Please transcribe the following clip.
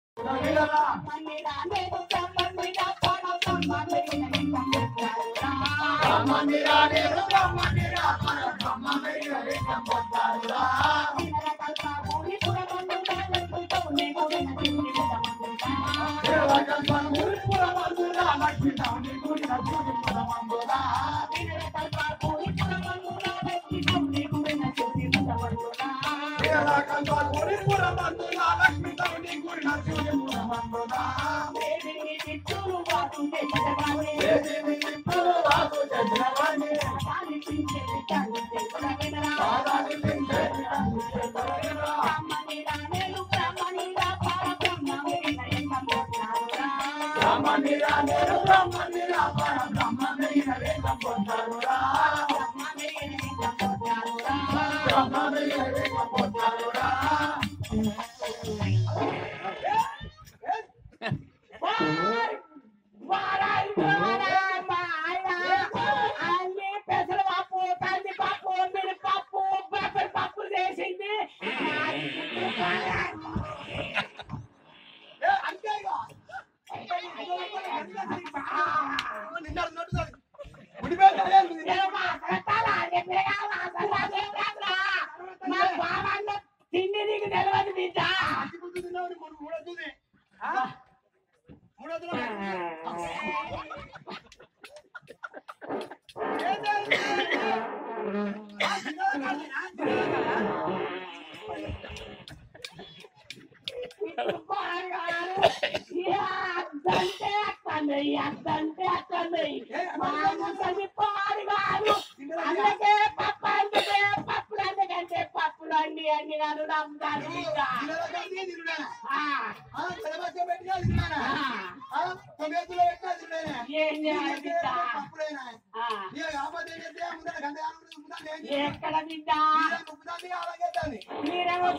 తిండి నీకు తెలియదు బిడ్డ అద్దంటే అక్కడే అద్దంటే అక్కడే మామూలు పాడు కాదు అందుకే పప్పు అంటే పప్పులు అందుకంటే పప్పులు అండి అన్ని నన్ను నమ్ముతాను బిడ్డ ఆ, ఆ. ఏం చేయాలి బిడ్డ ఆ, ఎక్కడ బిడ్డ మీరేమో